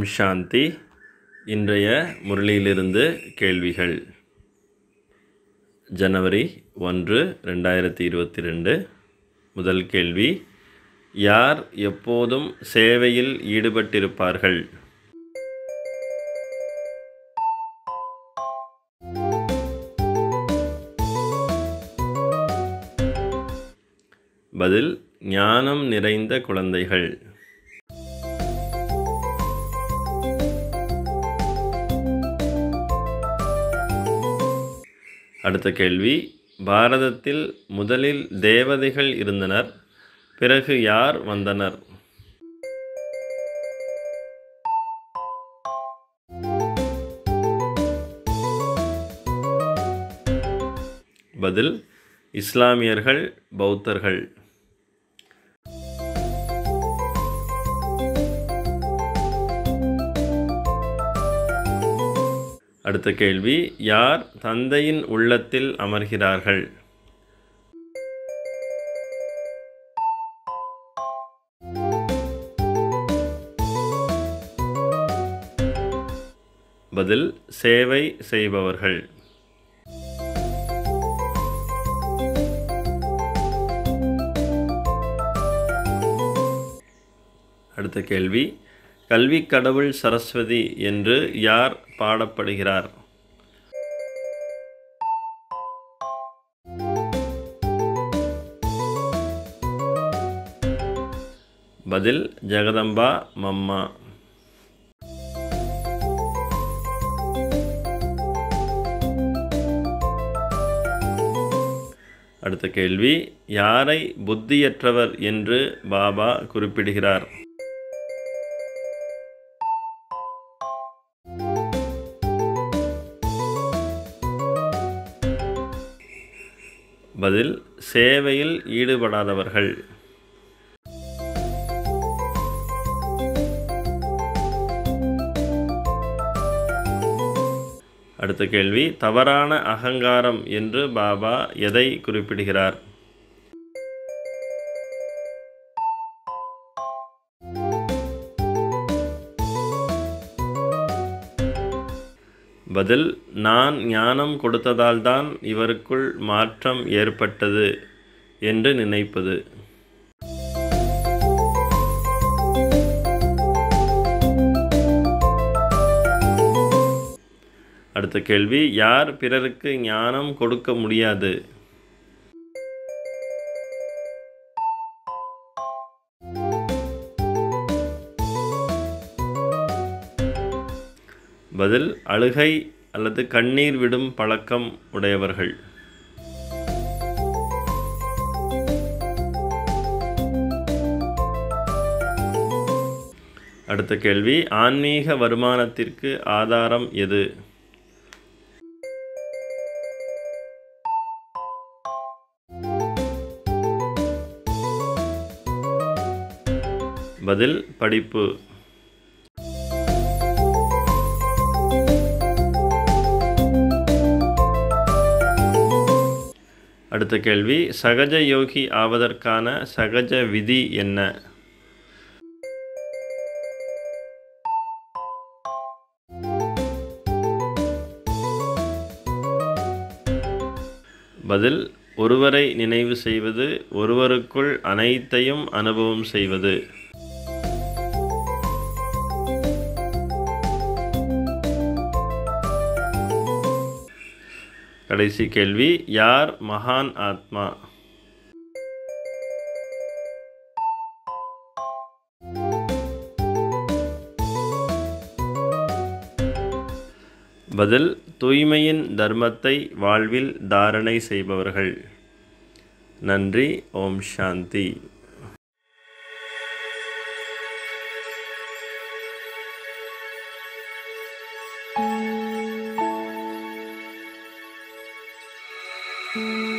ஓம் சாந்தி இன்றைய முரளியிலிருந்து கேள்விகள் ஜனவரி ஒன்று ரெண்டாயிரத்தி இருபத்தி ரெண்டு முதல் கேள்வி யார் எப்போதும் சேவையில் ஈடுபட்டிருப்பார்கள் பதில் ஞானம் நிறைந்த குழந்தைகள் அடுத்த கேள்வி பாரதத்தில் முதலில் தேவதைகள் இருந்தனர் பிறகு யார் வந்தனர் பதில் இஸ்லாமியர்கள் பௌத்தர்கள் அடுத்த கேள்வி யார் தந்தையின் உள்ளத்தில் அமர்கிறார்கள் பதில் சேவை செய்பவர்கள் அடுத்த கேள்வி கல்வி கடவுள் சரஸ்வதி என்று யார் பாடப்படுகிறார் பதில் ஜெகதம்பா மம்மா அடுத்த கேள்வி யாரை புத்தியற்றவர் என்று பாபா குறிப்பிடுகிறார் பதில் சேவையில் ஈடுபடாதவர்கள் அடுத்த கேள்வி தவறான அகங்காரம் என்று பாபா எதை குறிப்பிடுகிறார் பதில் நான் ஞானம் கொடுத்ததால்தான் இவருக்குள் மாற்றம் ஏற்பட்டது என்று நினைப்பது அடுத்த கேள்வி யார் பிறருக்கு ஞானம் கொடுக்க முடியாது பதில் அழுகை அல்லது கண்ணீர் விடும் பழக்கம் உடையவர்கள் அடுத்த கேள்வி ஆன்மீக வருமானத்திற்கு ஆதாரம் எது பதில் படிப்பு அடுத்த கேள்வி சகஜ யோகி ஆவதற்கான சகஜ விதி என்ன பதில் ஒருவரை நினைவு செய்வது ஒருவருக்குள் அனைத்தையும் அனுபவம் செய்வது கடைசி கேள்வி யார் மகான் ஆத்மா பதில் தூய்மையின் தர்மத்தை வாழ்வில் தாரணை செய்பவர்கள் நன்றி ஓம் சாந்தி thank you